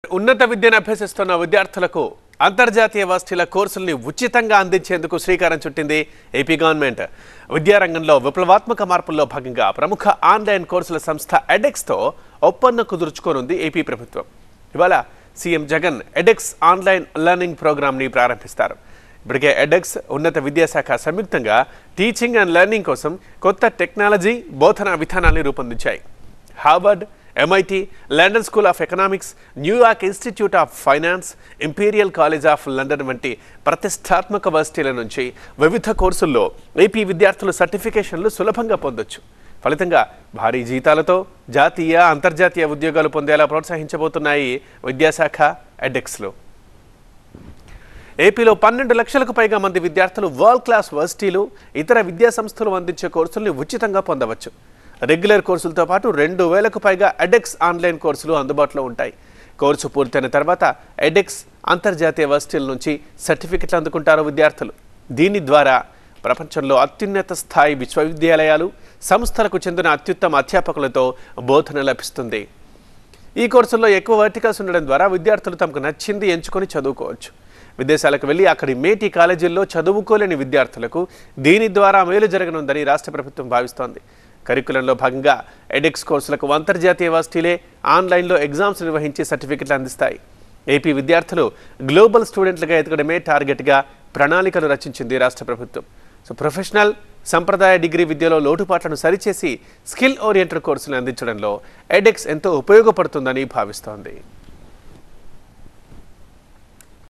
ఉన్నత విద్యను అభ్యసిస్తున్న విద్యార్థులకు అంతర్జాతీయ వర్సిటీల కోర్సుల్ని ఉచితంగా అందించేందుకు శ్రీకారం చుట్టింది ఏపీ గవర్నమెంట్ విద్యారంగంలో విప్లవాత్మక మార్పుల్లో భాగంగా ప్రముఖ ఆన్లైన్ కోర్సుల సంస్థ ఎడెక్స్తో ఒప్పందం కుదుర్చుకోనుంది ఏపీ ప్రభుత్వం ఇవాళ CM Jagan edX online learning ప్రోగ్రామ్ని ప్రారంభిస్తారు ఇప్పటికే ఎడెక్స్ ఉన్నత విద్యాశాఖ సంయుక్తంగా టీచింగ్ అండ్ లెర్నింగ్ కోసం కొత్త టెక్నాలజీ బోధనా విధానాన్ని రూపొందించాయి Harvard MIT London School of Economics New York Institute of Finance Imperial College of London వంటి ప్రతిష్టాత్మక వర్సిటీల నుంచి వివిధ కోర్సుల్లో ఏపీ విద్యార్థులు సర్టిఫికేషన్లు సులభంగా పొందొచ్చు ఫలితంగా భారీ జీతాలతో జాతీయ అంతర్జాతీయ ఉద్యోగాలు పొందేలా ప్రోత్సహించబోతున్నాయి విద్యాశాఖ ఎడెక్స్లో ఏపీలో పన్నెండు లక్షలకు పైగా మంది విద్యార్థులు వరల్డ్ క్లాస్ వర్సిటీలు ఇతర విద్యా సంస్థలు అందించే కోర్సుల్ని ఉచితంగా పొందవచ్చు రెగ్యులర్ కోర్సులతో పాటు రెండు వేలకు పైగా ఎడెక్స్ ఆన్లైన్ కోర్సులు అందుబాటులో ఉంటాయి కోర్సు పూర్తయిన తర్వాత ఎడెక్స్ అంతర్జాతీయ వర్సిటీల నుంచి సర్టిఫికెట్లు అందుకుంటారు విద్యార్థులు దీని ద్వారా ప్రపంచంలో అత్యున్నత స్థాయి విశ్వవిద్యాలయాలు సంస్థలకు చెందిన అత్యుత్తమ అధ్యాపకులతో బోధన లభిస్తుంది ఈ కోర్సుల్లో ఎక్కువ వర్టికల్స్ ఉండడం ద్వారా విద్యార్థులు తమకు నచ్చింది ఎంచుకొని చదువుకోవచ్చు విదేశాలకు వెళ్ళి అక్కడి మేటి కాలేజీల్లో చదువుకోలేని విద్యార్థులకు దీని ద్వారా మేలు జరగనుందని రాష్ట్ర ప్రభుత్వం భావిస్తోంది కరికులంలో భాగంగా ఎడెక్స్ కోర్సులకు అంతర్జాతీయ వర్సిటీలే ఆన్లైన్లో ఎగ్జామ్స్ నిర్వహించి సర్టిఫికెట్లు అందిస్తాయి ఏపీ విద్యార్థులు గ్లోబల్ స్టూడెంట్లుగా ఎదగడమే టార్గెట్గా ప్రణాళికలు రచించింది రాష్ట్ర ప్రభుత్వం సో ప్రొఫెషనల్ సంప్రదాయ డిగ్రీ విద్యలో లోటుపాట్లను సరిచేసి స్కిల్ ఓరియంటెడ్ కోర్సులు అందించడంలో ఎడెక్స్ ఎంతో ఉపయోగపడుతుందని భావిస్తోంది